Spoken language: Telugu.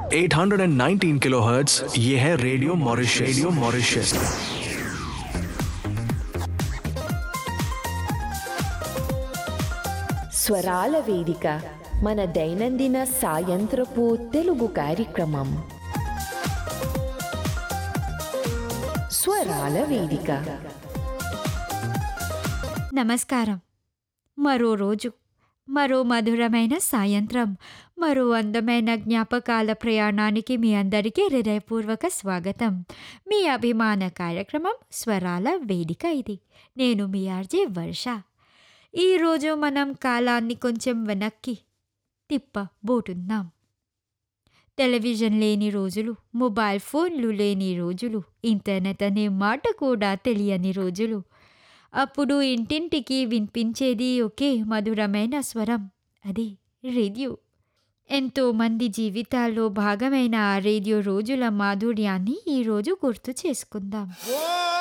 819 किलोहर्ट्ज ये है रेडियो मॉरिशस रेडियो मॉरिशस స్వరాల వేదిక మన దైనందిన సాయంత్రపు తెలుగు కార్యక్రమం స్వరాల వేదిక నమస్కారం మరో రోజు మరో మధురమైన సాయంత్రం మరో అందమైన జ్ఞాపకాల ప్రయాణానికి మీ అందరికీ హృదయపూర్వక స్వాగతం మీ అభిమాన కార్యక్రమం స్వరాల వేదిక ఇది నేను మీ ఆర్జే వర్ష ఈరోజు మనం కాలాన్ని కొంచెం వెనక్కి తిప్పబోతున్నాం టెలివిజన్ లేని రోజులు మొబైల్ ఫోన్లు లేని రోజులు ఇంటర్నెట్ అనే మాట కూడా తెలియని రోజులు అప్పుడు ఇంటింటికి వినిపించేది ఒకే మధురమైన స్వరం అది రేడియో ఎంతో మంది జీవితాల్లో భాగమైన ఆ రేడియో రోజుల మాధుర్యాన్ని ఈరోజు గుర్తు చేసుకుందాం